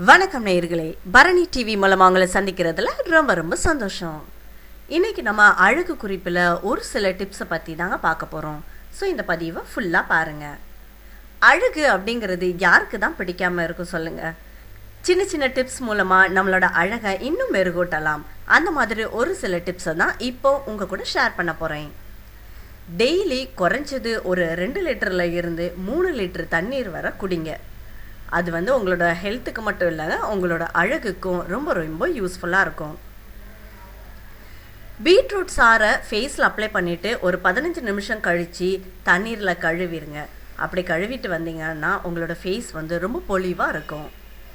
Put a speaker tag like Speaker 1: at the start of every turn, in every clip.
Speaker 1: வணக்கம் நேயர்களே பரணி டிவி மூலமாக உங்களை சந்திக்கிறதுல ரொம்ப ரொம்ப சந்தோஷம் இன்னைக்கு நம்ம அழகு குறிப்பில் ஒரு சில டிப்ஸை பற்றி தாங்க பார்க்க போகிறோம் ஸோ இந்த பதிவை ஃபுல்லாக பாருங்கள் அழகு அப்படிங்கிறது யாருக்கு தான் பிடிக்காம இருக்கும் சொல்லுங்க சின்ன சின்ன டிப்ஸ் மூலமாக நம்மளோட அழகை இன்னும் மெருகூட்டலாம் அந்த மாதிரி ஒரு சில டிப்ஸை தான் இப்போ உங்கள் கூட ஷேர் பண்ண போகிறேன் டெய்லி குறைஞ்சது ஒரு ரெண்டு லிட்டரில் இருந்து மூணு லிட்டர் தண்ணீர் வர குடிங்க அது வந்து உங்களோட ஹெல்த்துக்கு மட்டும் இல்லைங்க உங்களோட அழகுக்கும் ரொம்ப ரொம்ப யூஸ்ஃபுல்லாக இருக்கும் பீட்ரூட் சாறை ஃபேஸில் அப்ளை பண்ணிவிட்டு ஒரு பதினஞ்சு நிமிஷம் கழித்து தண்ணீரில் கழுவிடுங்க அப்படி கழுவிட்டு வந்தீங்கன்னா உங்களோட ஃபேஸ் வந்து ரொம்ப பொலிவாக இருக்கும்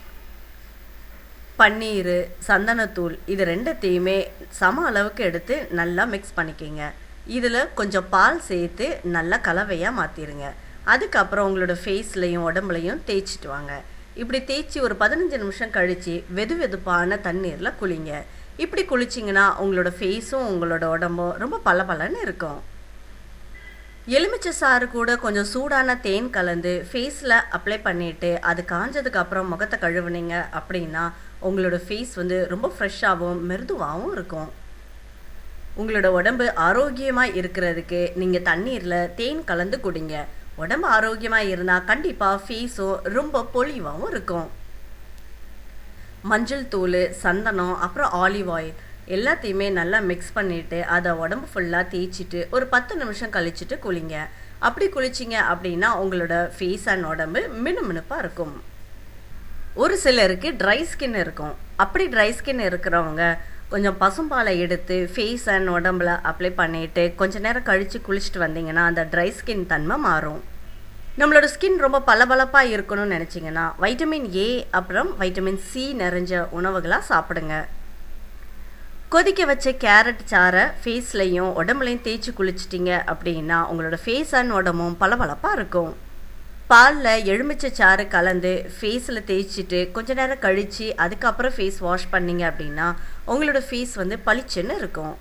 Speaker 1: பன்னீர் சந்தனத்தூள் இது ரெண்டத்தையுமே சம அளவுக்கு எடுத்து நல்லா மிக்ஸ் பண்ணிக்கிங்க இதில் கொஞ்சம் பால் சேர்த்து நல்லா கலவையாக மாற்றிடுங்க அதுக்கப்புறம் உங்களோட ஃபேஸ்லையும் உடம்புலையும் தேய்ச்சிட்டு வாங்க இப்படி தேய்ச்சி ஒரு பதினஞ்சு நிமிஷம் கழித்து வெது வெதுப்பான தண்ணீரில் குளிங்க இப்படி குளிச்சிங்கன்னா உங்களோட ஃபேஸும் உங்களோட உடம்பும் ரொம்ப பளபளன்னு இருக்கும் எலுமிச்சை சாறு கூட கொஞ்சம் சூடான தேன் கலந்து ஃபேஸில் அப்ளை பண்ணிவிட்டு அது காஞ்சதுக்கு அப்புறம் முகத்தை கழுவுனீங்க அப்படின்னா உங்களோட ஃபேஸ் வந்து ரொம்ப ஃப்ரெஷ்ஷாகவும் மிருதுவாகவும் இருக்கும் உங்களோட உடம்பு ஆரோக்கியமாக இருக்கிறதுக்கு நீங்கள் தண்ணீரில் தேன் கலந்து குடிங்க உடம்பு ஆரோக்கியமாக இருந்தால் கண்டிப்பாக ஃபேஸும் ரொம்ப பொலிவாகவும் இருக்கும் மஞ்சள் தூள் சந்தனம் அப்புறம் ஆலிவ் ஆயில் எல்லாத்தையுமே நல்லா மிக்ஸ் பண்ணிவிட்டு அதை உடம்பு ஃபுல்லாக தேய்ச்சிட்டு ஒரு பத்து நிமிஷம் கழிச்சிட்டு குளிங்க அப்படி குளிச்சிங்க அப்படின்னா உங்களோட ஃபேஸ் அண்ட் உடம்பு மினுமினுப்பாக இருக்கும் ஒரு சிலருக்கு ட்ரை ஸ்கின் இருக்கும் அப்படி ட்ரை ஸ்கின் இருக்கிறவங்க கொஞ்சம் பசும்பாலை எடுத்து ஃபேஸ் அண்ட் உடம்புல அப்ளை பண்ணிவிட்டு கொஞ்ச நேரம் கழித்து குளிச்சுட்டு வந்தீங்கன்னா அந்த ட்ரை ஸ்கின் தன்மை மாறும் நம்மளோட ஸ்கின் ரொம்ப பளபளப்பாக இருக்கணும்னு நினச்சிங்கன்னா வைட்டமின் ஏ அப்புறம் வைட்டமின் சி நிறைஞ்ச உணவுகளாக சாப்பிடுங்க கொதிக்க வச்ச கேரட் சாறை ஃபேஸ்லையும் உடம்புலையும் தேய்ச்சி குளிச்சிட்டிங்க அப்படின்னா உங்களோட ஃபேஸ் அண்ட் உடம்பும் பளபளப்பாக இருக்கும் பாலில் எலுமிச்சை சாறு கலந்து ஃபேஸில் தேய்ச்சிட்டு கொஞ்ச நேரம் கழித்து அதுக்கப்புறம் ஃபேஸ் வாஷ் பண்ணிங்க அப்படின்னா உங்களோட ஃபேஸ் வந்து பளிச்சுன்னு இருக்கும்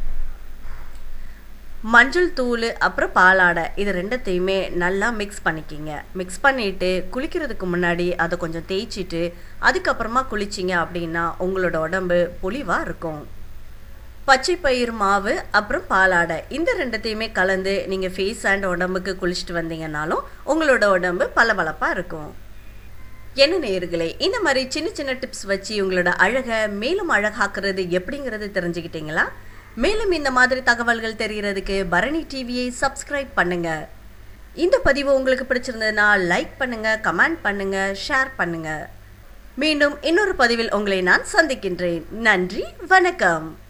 Speaker 1: மஞ்சள் தூள் அப்புறம் பாலாடை இது ரெண்டத்தையுமே நல்லா மிக்ஸ் பண்ணிக்கிங்க மிக்ஸ் பண்ணிவிட்டு குளிக்கிறதுக்கு முன்னாடி அதை கொஞ்சம் தேய்ச்சிட்டு அதுக்கப்புறமா குளிச்சிங்க அப்படின்னா உங்களோட உடம்பு பொலிவாக இருக்கும் பச்சை பயிர் மாவு அப்புறம் பாலாடை இந்த ரெண்டத்தையுமே கலந்து நீங்கள் ஃபேஸ் அண்ட் உடம்புக்கு குளிச்சுட்டு வந்தீங்கன்னாலும் உங்களோட உடம்பு பளபளப்பாக இருக்கும் என்ன நேர்களே இந்த மாதிரி சின்ன சின்ன டிப்ஸ் வச்சு உங்களோட அழகை மேலும் அழகாக்குறது எப்படிங்கிறது தெரிஞ்சுக்கிட்டீங்களா மேலும் இந்த மாதிரி தகவல்கள் தெரிகிறதுக்கு பரணி டிவியை சப்ஸ்கிரைப் பண்ணுங்க இந்த பதிவு உங்களுக்கு பிடிச்சிருந்ததுன்னா லைக் பண்ணுங்க கமெண்ட் பண்ணுங்க ஷேர் பண்ணுங்க மீண்டும் இன்னொரு பதிவில் உங்களை நான் சந்திக்கின்றேன் நன்றி வணக்கம்